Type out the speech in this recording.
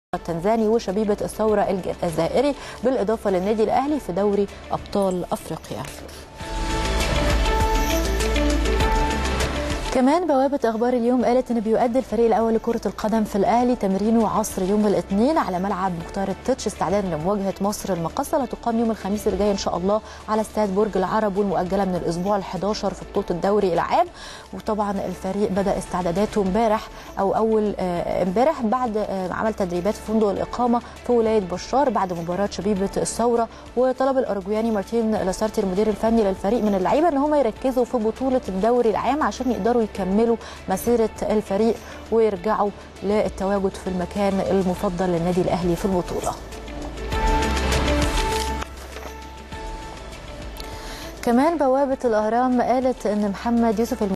التنزاني وشبيبة الثورة الجزائري بالإضافة للنادي الأهلي في دوري أبطال أفريقيا كمان بوابة أخبار اليوم قالت إن بيؤدي الفريق الأول لكرة القدم في الأهلي تمرينه عصر يوم الاثنين على ملعب مختار التتش استعدادا لمواجهة مصر المقصة اللي هتقام يوم الخميس اللي جاي إن شاء الله على استاد برج العرب والمؤجلة من الأسبوع ال11 في بطولة الدوري العام وطبعا الفريق بدأ استعداداته امبارح أو أول امبارح بعد عمل تدريبات في فندق الإقامة في ولاية بشار بعد مباراة شبيبة الثورة وطلب الأرجوياني مارتين لاسارتي المدير الفني للفريق من اللعيبة إن هم يركزوا في بطولة الدوري العام عشان يقدروا يكملوا مسيرة الفريق ويرجعوا للتواجد في المكان المفضل للنادي الأهلي في البطولة كمان بوابة الأهرام قالت أن محمد يوسف